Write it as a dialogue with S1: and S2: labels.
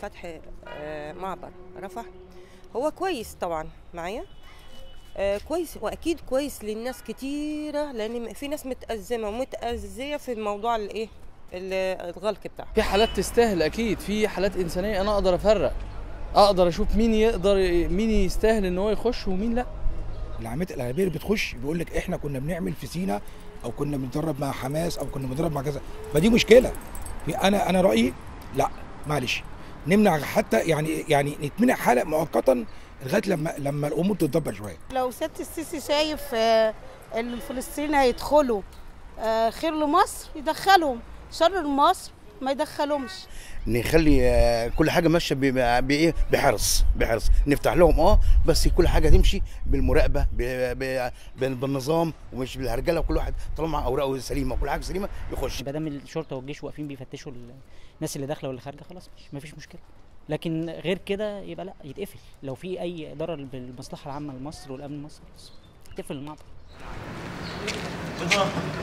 S1: فتح آه، معبر رفح هو كويس طبعا معايا آه، كويس واكيد كويس للناس كتيره لان في ناس متازمه ومتاذيه في موضوع الايه ال- الغلق بتاعها
S2: في حالات تستاهل اكيد في حالات انسانيه انا اقدر افرق اقدر اشوف مين يقدر مين يستاهل ان هو يخش ومين لا
S3: العمليات الارهابيه اللي بتخش بيقول لك احنا كنا بنعمل في سينا او كنا بنتدرب مع حماس او كنا بنتدرب مع كذا فدي مشكله انا انا رايي لا معلش نمنع حتى يعني يعني نتمنع حاله مؤقتا لغايه لما لما الامور تتدبر شويه
S4: لو سياده السيسي شايف آه، ان الفلسطينيين هيدخلوا آه، خير لمصر يدخلهم شر لمصر ما يدخلهمش
S5: نخلي آه، كل حاجه ماشيه ب- بايه بحرص بحرص نفتح لهم اه بس كل حاجه تمشي بالمراقبه ب- ب- ب- بالنظام ومش بالهرجله وكل واحد طالما اوراقه سليمه وكل حاجه سليمه يخش
S6: ما دام الشرطه والجيش واقفين بيفتشوا ال- الناس اللي داخله واللي خارجه خلاص مش مفيش مشكله لكن غير كده يبقى لا يتقفل لو في اي ضرر بالمصلحه العامه لمصر والامن المصري خلاص يتقفل المعبر